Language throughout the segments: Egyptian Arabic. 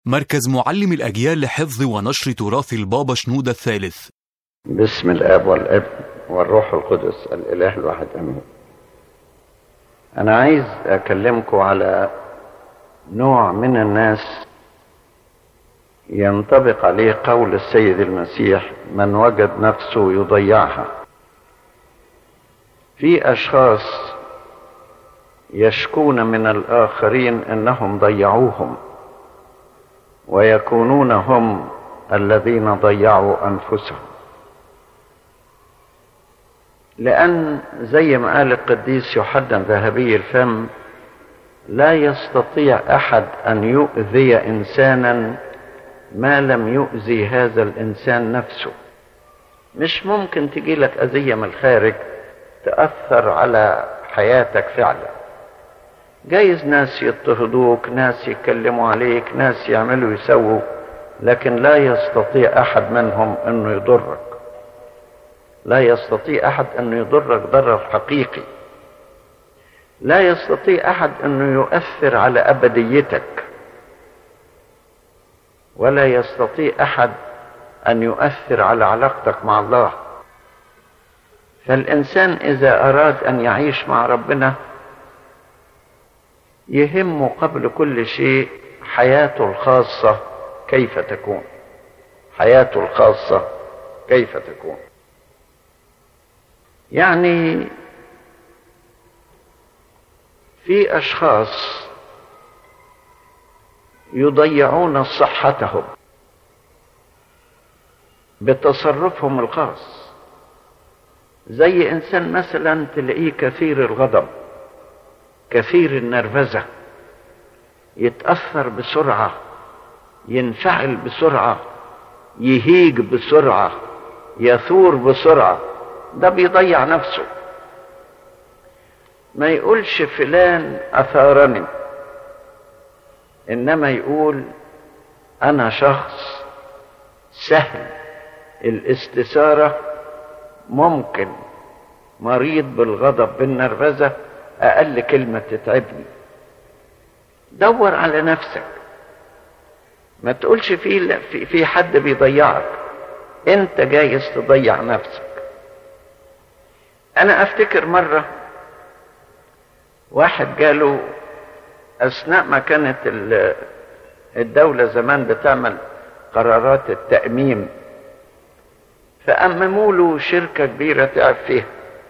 مركز معلم الأجيال لحفظ ونشر تراث البابا شنودة الثالث بسم الاب والابن والروح القدس الاله الواحد امين انا عايز اكلمكم على نوع من الناس ينطبق عليه قول السيد المسيح من وجد نفسه يضيعها في اشخاص يشكون من الاخرين انهم ضيعوهم ويكونون هم الذين ضيعوا انفسهم لأن زي ما قال القديس يوحنا ذهبي الفم لا يستطيع أحد أن يؤذي إنسانا ما لم يؤذي هذا الإنسان نفسه مش ممكن تجي لك أذية من الخارج تأثر على حياتك فعلا جايز ناس يضطهدوك ناس يتكلموا عليك ناس يعملوا يسووا لكن لا يستطيع أحد منهم أنه يضرك لا يستطيع احد انه يضرك ضرر حقيقي لا يستطيع احد انه يؤثر على ابديتك ولا يستطيع احد ان يؤثر على علاقتك مع الله فالانسان اذا اراد ان يعيش مع ربنا يهمه قبل كل شيء حياته الخاصه كيف تكون حياته الخاصه كيف تكون يعني في اشخاص يضيعون صحتهم بتصرفهم الخاص زي انسان مثلا تلاقيه كثير الغضب كثير النرفزه يتاثر بسرعه ينفعل بسرعه يهيج بسرعه يثور بسرعه ده بيضيع نفسه ما يقولش فلان اثارني انما يقول انا شخص سهل الاستثاره ممكن مريض بالغضب بالنرفزه اقل كلمه تتعبني دور على نفسك ما تقولش في في حد بيضيعك انت جايز تضيع نفسك انا افتكر مرة واحد جاله اثناء ما كانت الدولة زمان بتعمل قرارات التأميم فأمموا له شركة كبيرة تعب فيها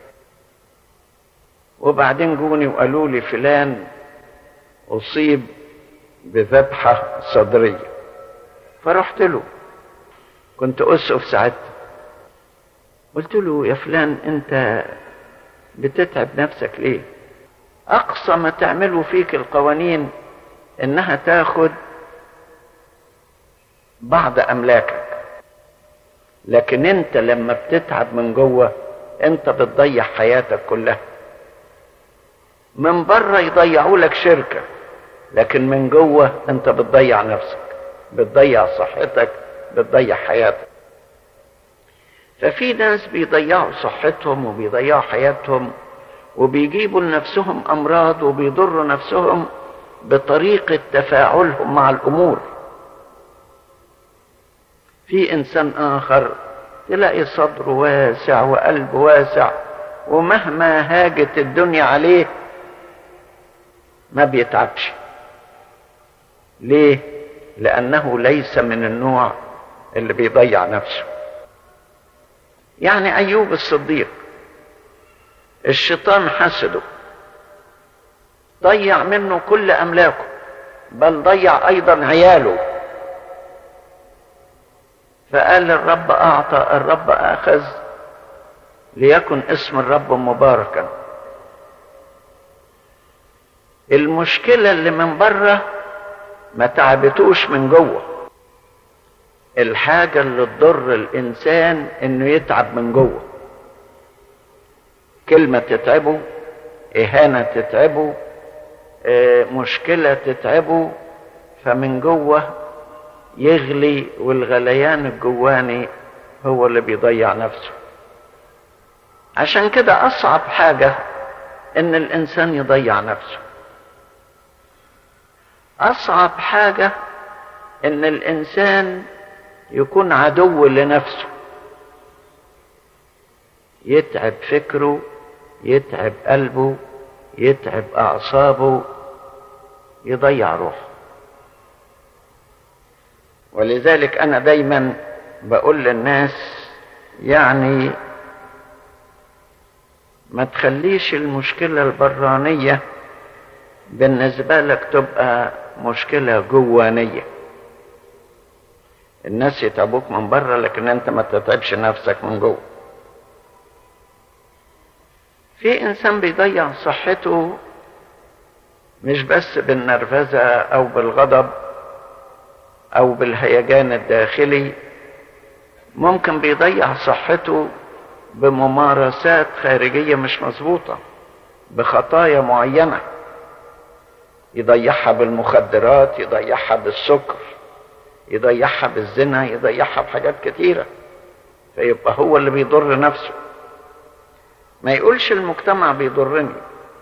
وبعدين جوني وقالوا لي فلان أصيب بذبحة صدرية فرحت له كنت أسقف ساعتها قلت له يا فلان انت بتتعب نفسك ليه اقصى ما تعمله فيك القوانين انها تاخد بعض املاكك لكن انت لما بتتعب من جوه انت بتضيع حياتك كلها من بره يضيعوا لك شركه لكن من جوه انت بتضيع نفسك بتضيع صحتك بتضيع حياتك ففي ناس بيضيعوا صحتهم وبيضيعوا حياتهم وبيجيبوا لنفسهم امراض وبيضروا نفسهم بطريقه تفاعلهم مع الامور في انسان اخر تلاقي صدره واسع وقلبه واسع ومهما هاجت الدنيا عليه ما بيتعبش ليه لانه ليس من النوع اللي بيضيع نفسه يعني ايوب الصديق الشيطان حسده ضيع منه كل املاكه بل ضيع ايضا عياله فقال الرب اعطى الرب اخذ ليكن اسم الرب مباركا المشكله اللي من بره ما تعبتوش من جوه الحاجة اللي تضر الإنسان إنه يتعب من جوه كلمة تتعبه إهانة تتعبه مشكلة تتعبه فمن جوه يغلي والغليان الجواني هو اللي بيضيع نفسه عشان كده أصعب حاجة إن الإنسان يضيع نفسه أصعب حاجة ان الانسان يكون عدو لنفسه يتعب فكره يتعب قلبه يتعب اعصابه يضيع روحه ولذلك انا دايما بقول للناس يعني ما تخليش المشكلة البرانية بالنسبة لك تبقى مشكلة جوانية الناس يتعبوك من بره لكن انت ما تتعبش نفسك من جوه في انسان بيضيع صحته مش بس بالنرفزة او بالغضب او بالهيجان الداخلي ممكن بيضيع صحته بممارسات خارجية مش مظبوطة بخطايا معينة يضيعها بالمخدرات يضيعها بالسكر يضيعها بالزنا يضيعها بحاجات كتيرة فيبقى هو اللي بيضر نفسه ما يقولش المجتمع بيضرني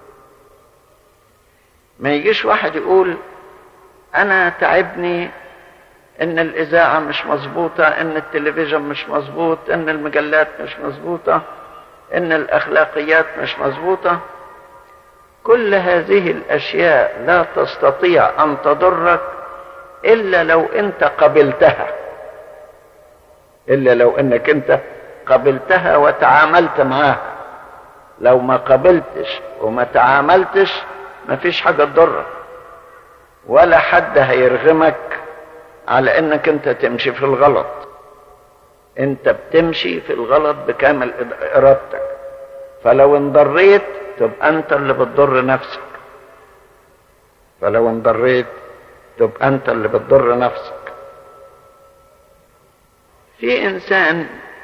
ما يجيش واحد يقول انا تعبني ان الاذاعه مش مظبوطه ان التلفزيون مش مظبوط ان المجلات مش مظبوطه ان الاخلاقيات مش مظبوطه كل هذه الاشياء لا تستطيع ان تضرك الا لو انت قبلتها الا لو انك انت قبلتها وتعاملت معاها لو ما قبلتش وما تعاملتش مفيش حاجه تضرك ولا حد هيرغمك على انك انت تمشي في الغلط انت بتمشي في الغلط بكامل ارادتك فلو انضريت تبقى انت اللي بتضر نفسك فلو انضريت تبقى انت اللي بتضر نفسك في انسان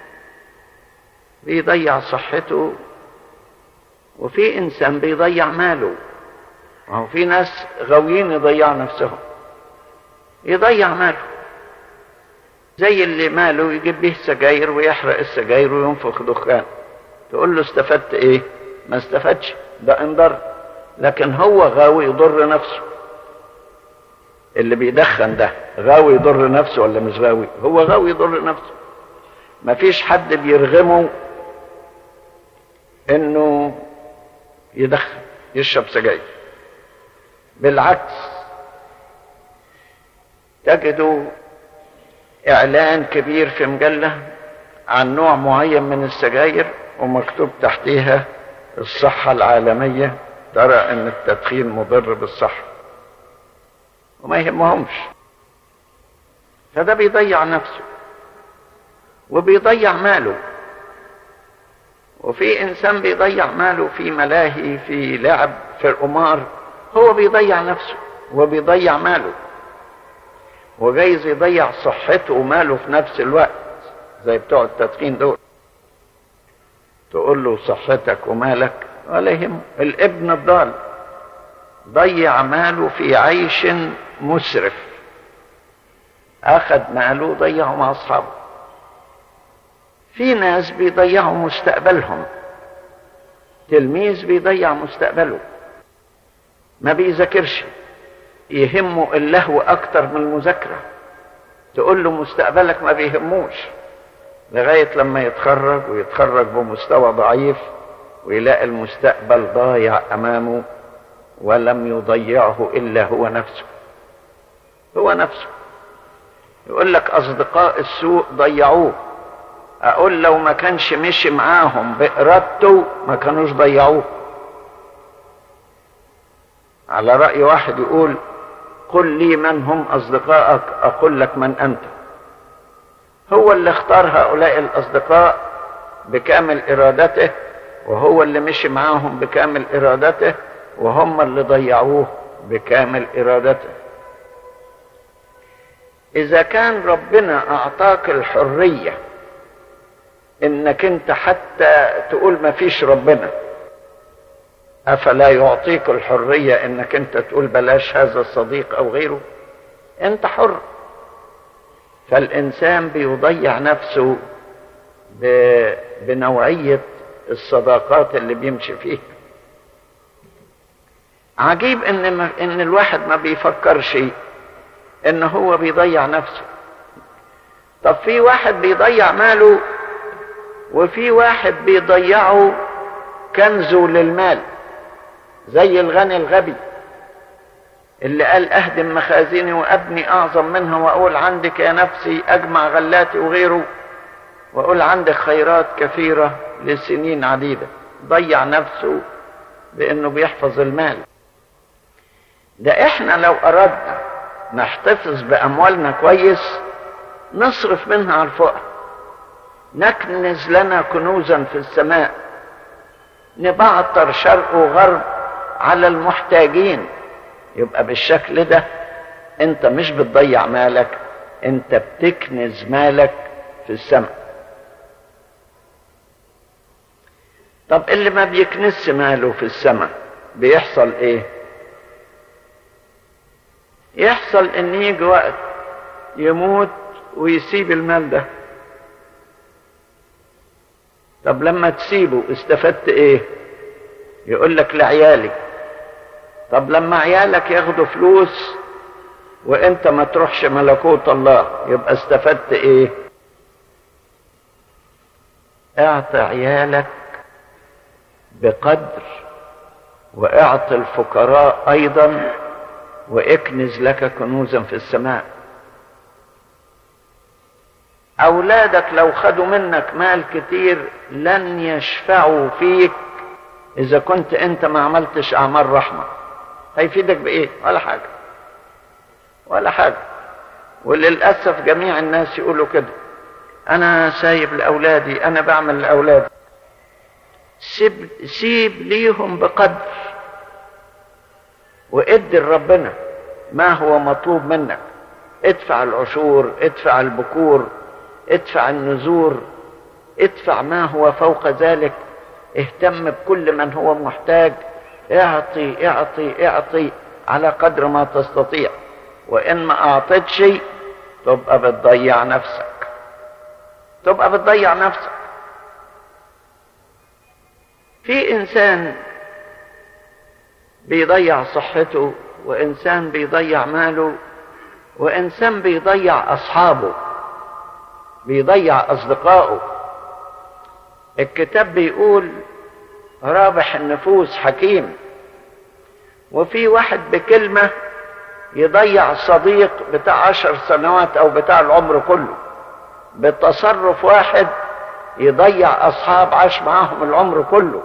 بيضيع صحته وفي انسان بيضيع ماله وهو في ناس غاويين يضيعوا نفسهم يضيع ماله زي اللي ماله يجيب به سجاير ويحرق السجاير وينفخ دخان تقول له استفدت ايه ما استفادش ده انضر لكن هو غاوي يضر نفسه اللي بيدخن ده غاوي يضر نفسه ولا مش غاوي هو غاوي يضر نفسه مفيش حد بيرغمه انه يدخن يشرب سجاير بالعكس تجدوا اعلان كبير في مجله عن نوع معين من السجاير ومكتوب تحتيها الصحه العالميه ترى ان التدخين مضر بالصحه وما يهمهمش فده بيضيع نفسه وبيضيع ماله وفي انسان بيضيع ماله في ملاهي في لعب في القمار هو بيضيع نفسه وبيضيع ماله وجايز يضيع صحته وماله في نفس الوقت زي بتوع التدخين دول تقول له صحتك ومالك ولا يهمه الابن الضال ضيع ماله في عيش مسرف اخذ ماله ضيعه مع اصحابه في ناس بيضيعوا مستقبلهم تلميذ بيضيع مستقبله ما بيذاكرش يهمه اللهو اكتر من المذاكره تقول له مستقبلك ما بيهموش لغايه لما يتخرج ويتخرج بمستوى ضعيف ويلاقي المستقبل ضايع امامه ولم يضيعه الا هو نفسه هو نفسه يقول لك اصدقاء السوء ضيعوه اقول لو ما كانش مشي معاهم بارادته ما كانوش ضيعوه على راي واحد يقول قل لي من هم اصدقائك اقول لك من انت هو اللي اختار هؤلاء الاصدقاء بكامل ارادته وهو اللي مشي معاهم بكامل ارادته وهم اللي ضيعوه بكامل ارادته اذا كان ربنا اعطاك الحريه انك انت حتى تقول ما فيش ربنا افلا يعطيك الحريه انك انت تقول بلاش هذا الصديق او غيره انت حر فالانسان بيضيع نفسه بنوعيه الصداقات اللي بيمشي فيها عجيب ان ما ان الواحد ما بيفكرش ان هو بيضيع نفسه طب في واحد بيضيع ماله وفي واحد بيضيعه كنزه للمال زي الغني الغبي اللي قال اهدم مخازني وابني اعظم منها واقول عندك يا نفسي اجمع غلاتي وغيره واقول عندك خيرات كثيره لسنين عديده ضيع نفسه بانه بيحفظ المال ده احنا لو اردنا نحتفظ باموالنا كويس نصرف منها على الفقراء نكنز لنا كنوزا في السماء نبعتر شرق وغرب على المحتاجين يبقى بالشكل ده انت مش بتضيع مالك انت بتكنز مالك في السماء طب اللي ما بيكنس ماله في السماء بيحصل ايه يحصل ان يجي وقت يموت ويسيب المال ده طب لما تسيبه استفدت ايه يقول لك لعيالي طب لما عيالك ياخدوا فلوس وانت ما تروحش ملكوت الله يبقى استفدت ايه اعطي عيالك بقدر واعطي الفقراء ايضا واكنز لك كنوزا في السماء اولادك لو خدوا منك مال كتير لن يشفعوا فيك اذا كنت انت ما عملتش اعمال رحمه هيفيدك بايه ولا حاجه ولا حاجه وللاسف جميع الناس يقولوا كده انا سايب لاولادي انا بعمل لاولادي سيب سيب ليهم بقدر وادي لربنا ما هو مطلوب منك ادفع العشور ادفع البكور ادفع النذور ادفع ما هو فوق ذلك اهتم بكل من هو محتاج اعطي اعطي اعطي على قدر ما تستطيع وان ما اعطيت شيء تبقى بتضيع نفسك تبقى بتضيع نفسك في انسان بيضيع صحته وانسان بيضيع ماله وانسان بيضيع اصحابه بيضيع اصدقائه الكتاب بيقول رابح النفوس حكيم وفي واحد بكلمة يضيع صديق بتاع عشر سنوات او بتاع العمر كله بتصرف واحد يضيع اصحاب عاش معاهم العمر كله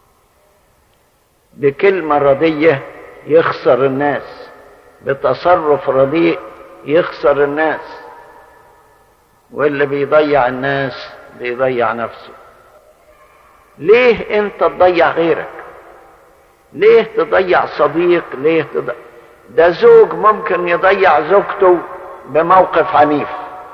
بكلمة ردية يخسر الناس بتصرف رديء يخسر الناس واللي بيضيع الناس بيضيع نفسه ليه انت تضيع غيرك ليه تضيع صديق ليه تضيع ده زوج ممكن يضيع زوجته بموقف عنيف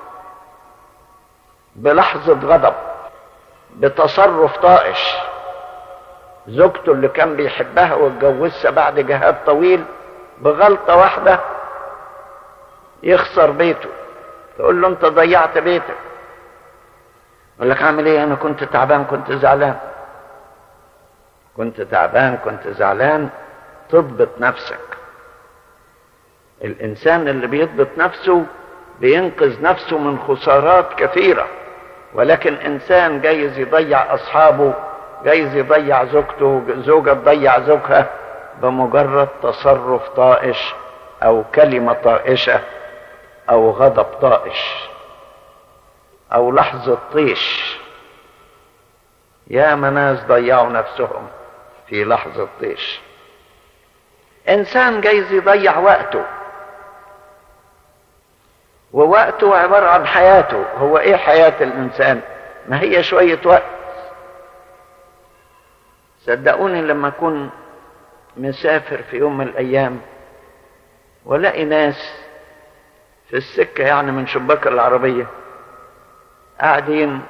بلحظة غضب بتصرف طائش زوجته اللي كان بيحبها واتجوزها بعد جهاد طويل بغلطة واحدة يخسر بيته تقول له انت ضيعت بيتك يقول لك اعمل ايه انا كنت تعبان كنت زعلان كنت تعبان كنت زعلان تضبط نفسك الانسان اللي بيضبط نفسه بينقذ نفسه من خسارات كثيره ولكن انسان جايز يضيع اصحابه جايز يضيع زوجته زوجة تضيع زوجها بمجرد تصرف طائش او كلمة طائشة او غضب طائش او لحظة طيش يا ناس ضيعوا نفسهم في لحظة طيش انسان جايز يضيع وقته ووقته عبارة عن حياته هو ايه حياة الانسان ما هي شوية وقت صدقوني لما اكون مسافر في يوم من الايام والاقي ناس في السكة يعني من شباك العربية قاعدين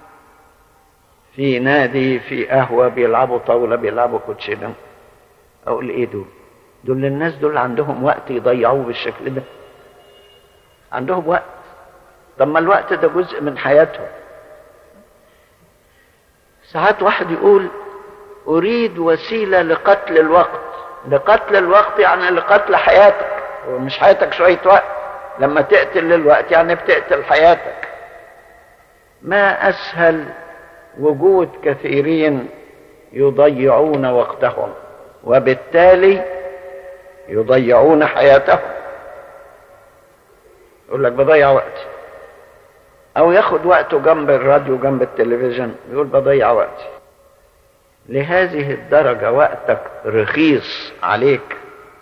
في نادي في قهوة بيلعبوا طاولة بيلعبوا كوتشينة أقول إيه دول؟ دول الناس دول عندهم وقت يضيعوه بالشكل ده عندهم وقت طب ما الوقت ده جزء من حياتهم ساعات واحد يقول أريد وسيلة لقتل الوقت لقتل الوقت يعني لقتل حياتك ومش حياتك شوية وقت لما تقتل الوقت يعني بتقتل حياتك ما اسهل وجود كثيرين يضيعون وقتهم وبالتالي يضيعون حياتهم يقول لك بضيع وقتي او ياخد وقته جنب الراديو جنب التلفزيون يقول بضيع وقتي لهذه الدرجة وقتك رخيص عليك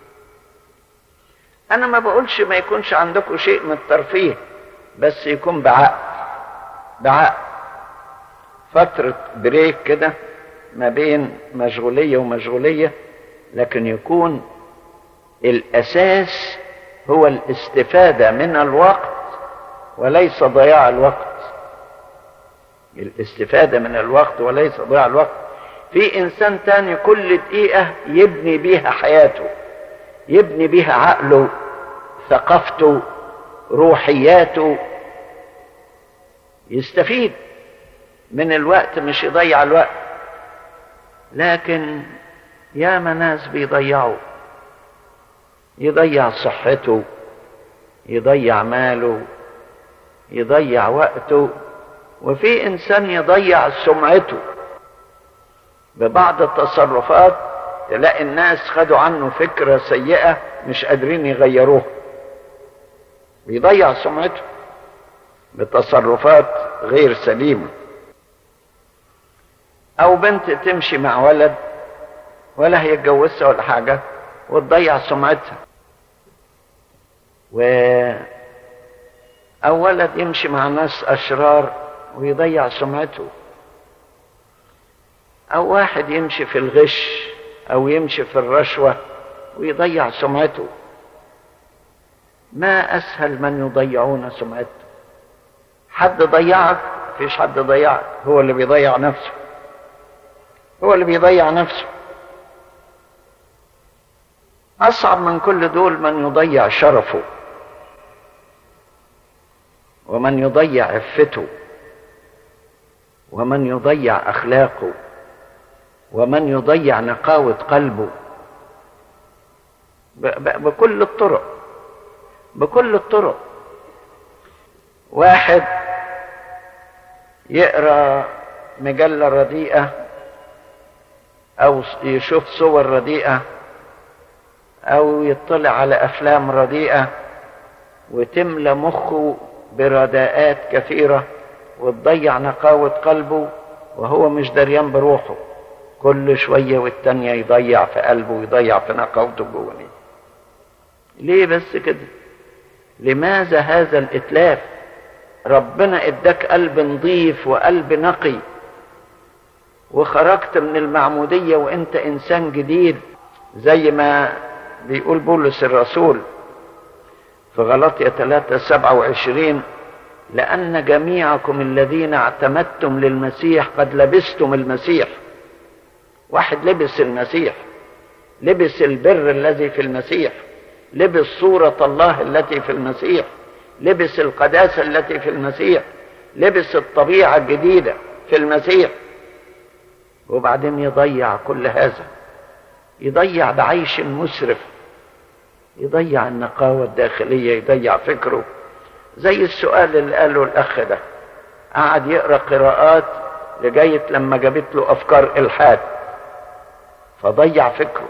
انا ما بقولش ما يكونش عندكم شيء من الترفيه بس يكون بعقل بعقل فترة بريك كده ما بين مشغولية ومشغولية لكن يكون الأساس هو الاستفادة من الوقت وليس ضياع الوقت الاستفادة من الوقت وليس ضياع الوقت في إنسان تاني كل دقيقة يبني بيها حياته يبني بيها عقله ثقافته روحياته يستفيد من الوقت مش يضيع الوقت لكن يا ناس بيضيعوا يضيع صحته يضيع ماله يضيع وقته وفي انسان يضيع سمعته ببعض التصرفات تلاقي الناس خدوا عنه فكرة سيئة مش قادرين يغيروها بيضيع سمعته بتصرفات غير سليمة او بنت تمشي مع ولد ولا هي اتجوزها ولا حاجة وتضيع سمعتها و او ولد يمشي مع ناس اشرار ويضيع سمعته او واحد يمشي في الغش او يمشي في الرشوة ويضيع سمعته ما اسهل من يضيعون سمعته حد ضيعك فيش حد ضيعك هو اللي بيضيع نفسه هو اللي بيضيع نفسه اصعب من كل دول من يضيع شرفه ومن يضيع عفته ومن يضيع اخلاقه ومن يضيع نقاوه قلبه بكل الطرق بكل الطرق واحد يقرا مجله رديئه او يشوف صور رديئه او يطلع على افلام رديئه وتملى مخه برداءات كثيره وتضيع نقاوه قلبه وهو مش دريان بروحه كل شويه والتانيه يضيع في قلبه ويضيع في نقاوته جوه ليه بس كده لماذا هذا الاتلاف ربنا اداك قلب نظيف وقلب نقي وخرجت من المعمودية وانت انسان جديد زي ما بيقول بولس الرسول في غلطية 3 27 لأن جميعكم الذين اعتمدتم للمسيح قد لبستم المسيح واحد لبس المسيح لبس البر الذي في المسيح لبس صورة الله التي في المسيح لبس القداسة التي في المسيح لبس الطبيعة الجديدة في المسيح وبعدين يضيع كل هذا يضيع بعيش مسرف يضيع النقاوة الداخلية يضيع فكره زي السؤال اللي قاله الأخ ده قعد يقرأ قراءات لغاية لما جابت له أفكار إلحاد فضيع فكره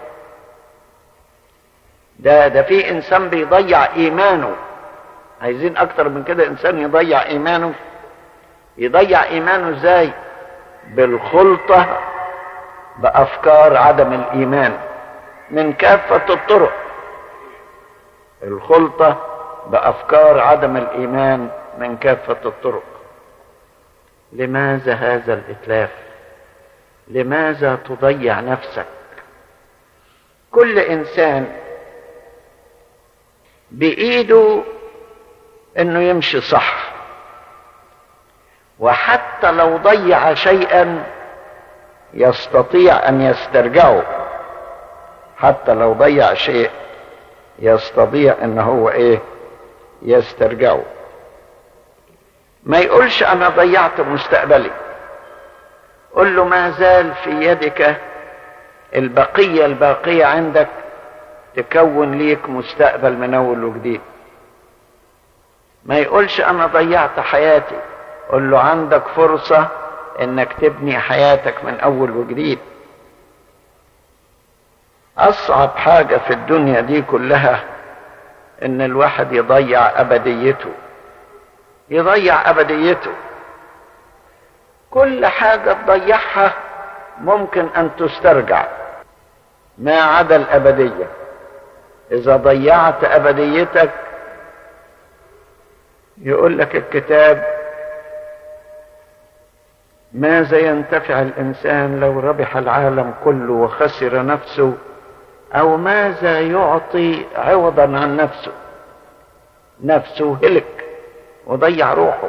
ده ده في إنسان بيضيع إيمانه عايزين أكتر من كده إنسان يضيع إيمانه يضيع إيمانه إزاي بالخلطة بأفكار عدم الإيمان من كافة الطرق الخلطة بأفكار عدم الإيمان من كافة الطرق لماذا هذا الإتلاف لماذا تضيع نفسك كل إنسان بإيده إنه يمشي صح وحتى لو ضيع شيئا يستطيع ان يسترجعه حتى لو ضيع شيء يستطيع ان هو ايه يسترجعه ما يقولش انا ضيعت مستقبلي قل له ما زال في يدك البقية الباقية عندك تكون ليك مستقبل من اول وجديد ما يقولش انا ضيعت حياتي قل له عندك فرصة انك تبني حياتك من اول وجديد اصعب حاجة في الدنيا دي كلها ان الواحد يضيع ابديته يضيع ابديته كل حاجة تضيعها ممكن ان تسترجع ما عدا الابدية اذا ضيعت ابديتك يقول لك الكتاب ماذا ينتفع الانسان لو ربح العالم كله وخسر نفسه او ماذا يعطي عوضا عن نفسه نفسه هلك وضيع روحه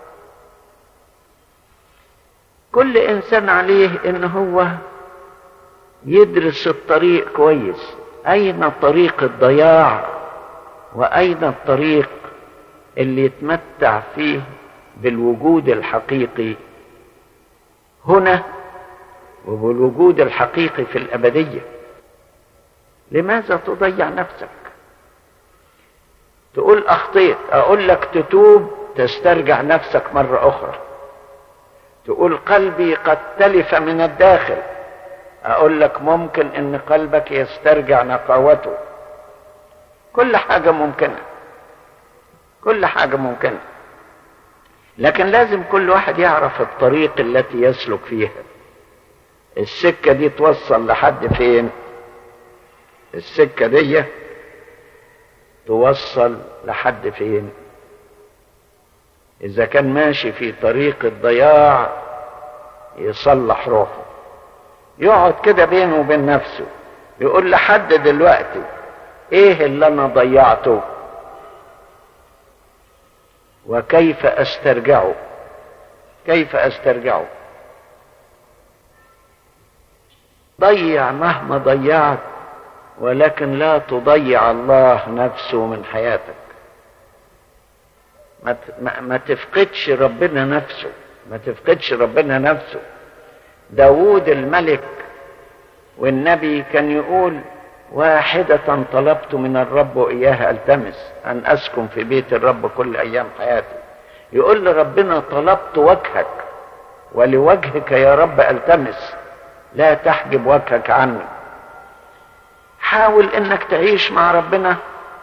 كل انسان عليه ان هو يدرس الطريق كويس اين طريق الضياع واين الطريق اللي يتمتع فيه بالوجود الحقيقي هنا وبالوجود الحقيقي في الابديه لماذا تضيع نفسك تقول اخطيت اقول لك تتوب تسترجع نفسك مره اخرى تقول قلبي قد تلف من الداخل اقول لك ممكن ان قلبك يسترجع نقاوته كل حاجه ممكنه كل حاجه ممكنه لكن لازم كل واحد يعرف الطريق التي يسلك فيها السكه دي توصل لحد فين السكه دي توصل لحد فين اذا كان ماشي في طريق الضياع يصلح روحه يقعد كده بينه وبين نفسه يقول لحد دلوقتي ايه اللي انا ضيعته وكيف استرجعه كيف استرجعه ضيع مهما ضيعت ولكن لا تضيع الله نفسه من حياتك ما ما تفقدش ربنا نفسه ما تفقدش ربنا نفسه داوود الملك والنبي كان يقول واحدة طلبت من الرب وإياها ألتمس أن أسكن في بيت الرب كل أيام حياتي يقول لربنا طلبت وجهك ولوجهك يا رب ألتمس لا تحجب وجهك عني حاول انك تعيش مع ربنا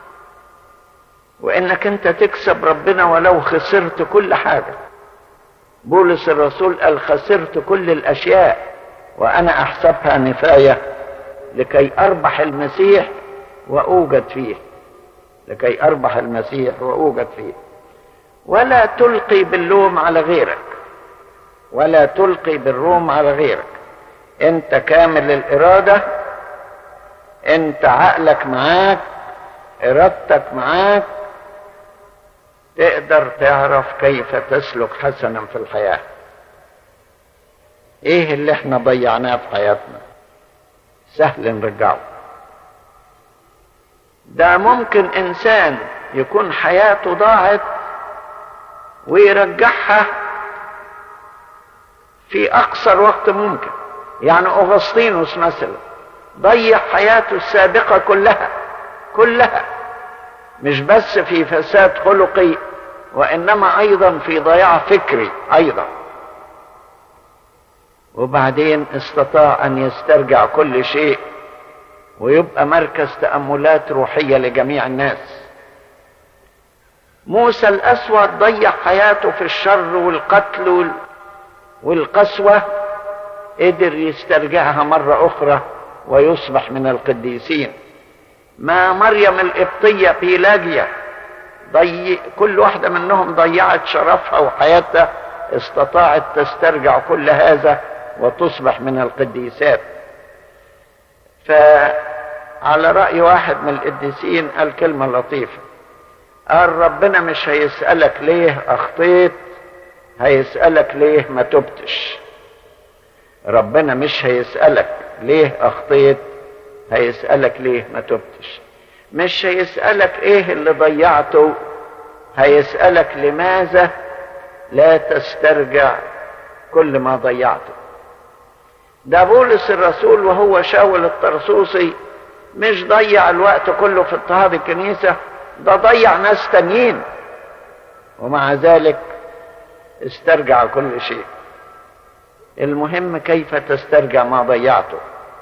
وانك انت تكسب ربنا ولو خسرت كل حاجة بولس الرسول قال خسرت كل الاشياء وانا احسبها نفاية لكي اربح المسيح واوجد فيه لكي اربح المسيح واوجد فيه ولا تلقي باللوم على غيرك ولا تلقي بالروم على غيرك انت كامل الاراده انت عقلك معاك ارادتك معاك تقدر تعرف كيف تسلك حسنا في الحياه ايه اللي احنا ضيعناه في حياتنا سهل نرجعه ده ممكن انسان يكون حياته ضاعت ويرجعها في اقصر وقت ممكن يعني اغسطينوس مثلا ضيع حياته السابقة كلها كلها مش بس في فساد خلقي وإنما أيضا في ضياع فكري أيضا وبعدين استطاع أن يسترجع كل شيء ويبقى مركز تأملات روحية لجميع الناس موسى الأسود ضيع حياته في الشر والقتل والقسوة قدر يسترجعها مرة أخرى ويصبح من القديسين ما مريم القبطية بيلاجيا ضي كل واحدة منهم ضيعت شرفها وحياتها استطاعت تسترجع كل هذا وتصبح من القديسات فعلى رأي واحد من القديسين قال كلمة لطيفة قال ربنا مش هيسألك ليه أخطيت هيسألك ليه ما تبتش ربنا مش هيسألك ليه اخطيت هيسألك ليه ما تبتش مش هيسألك ايه اللي ضيعته هيسألك لماذا لا تسترجع كل ما ضيعته ده بولس الرسول وهو شاول الطرسوسي مش ضيع الوقت كله في اضطهاد الكنيسة ده ضيع ناس تانيين ومع ذلك استرجع كل شيء المهم كيف تسترجع ما ضيعته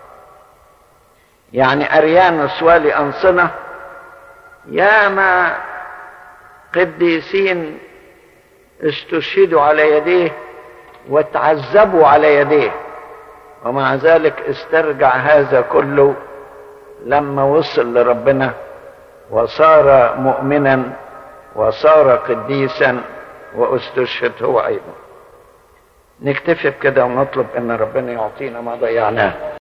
يعني أريانوس والي أنصنة ياما قديسين استشهدوا على يديه وتعذبوا على يديه ومع ذلك استرجع هذا كله لما وصل لربنا وصار مؤمنا وصار قديسا واستشهد هو ايضا نكتفي بكده ونطلب ان ربنا يعطينا ما ضيعناه